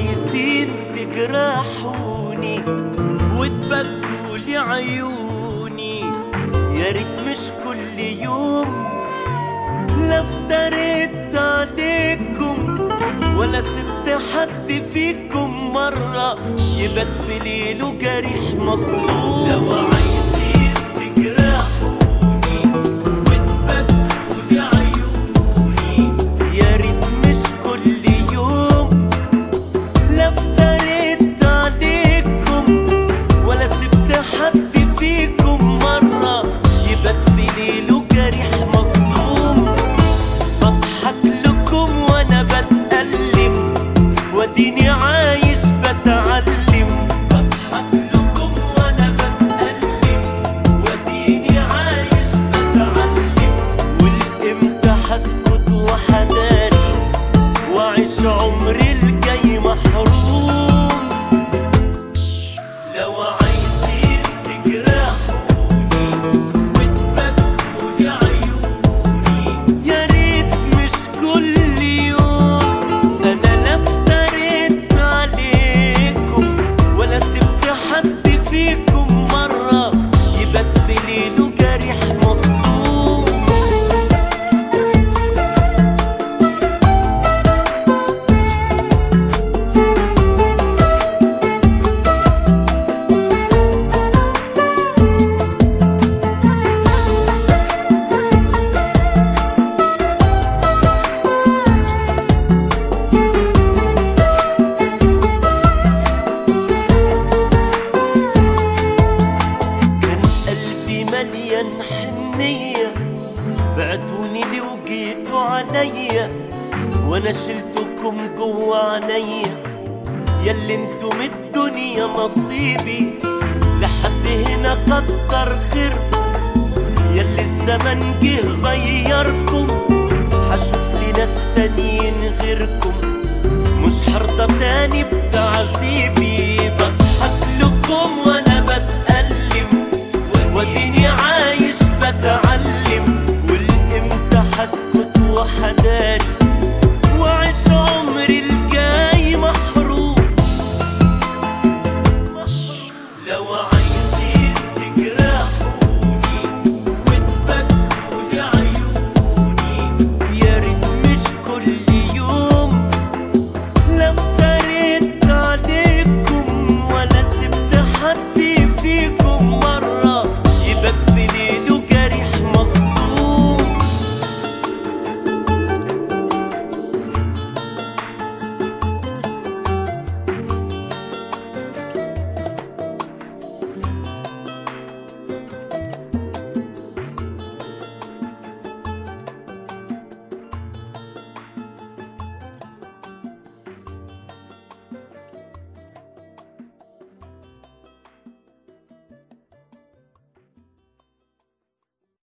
عايزين تجرحوني وتبكوا لي عيوني يا ريت مش كل يوم لا افتريت عليكم ولا سبت حد فيكم مرة يبات في ليله جريح مظلوم لو عايزين تجرحوني وتبكوا لي عيوني يا ريت مش كل يوم لا افتريت عليكم ولا سبت حد فيكم مرة يبات في ليله جريح مظلوم بضحك لكم وانا بتألم واديني عايش بتعلم بضحك لكم وانا بتألم واديني عايش بتعلم والامتى هسكت وحداني واعيش عمري الجاي محروم لو عايزين تجرحوني وتبكوا لي عيوني يا ريت مش كل يوم انا لا افتريت عليكم ولا سبت حد فيكم مرة يبات في ليله جريح مظلوم كان قلبي مليان حنية بعتوني لي وجيتوا عليا وانا شلتكم جوا عينيا ياللي انتم الدنيا نصيبي لحد هنا كتر خيركم ياللي الزمن جه غيركم هشوف لي ناس تانيين غيركم مش هرضى تاني بتعذيب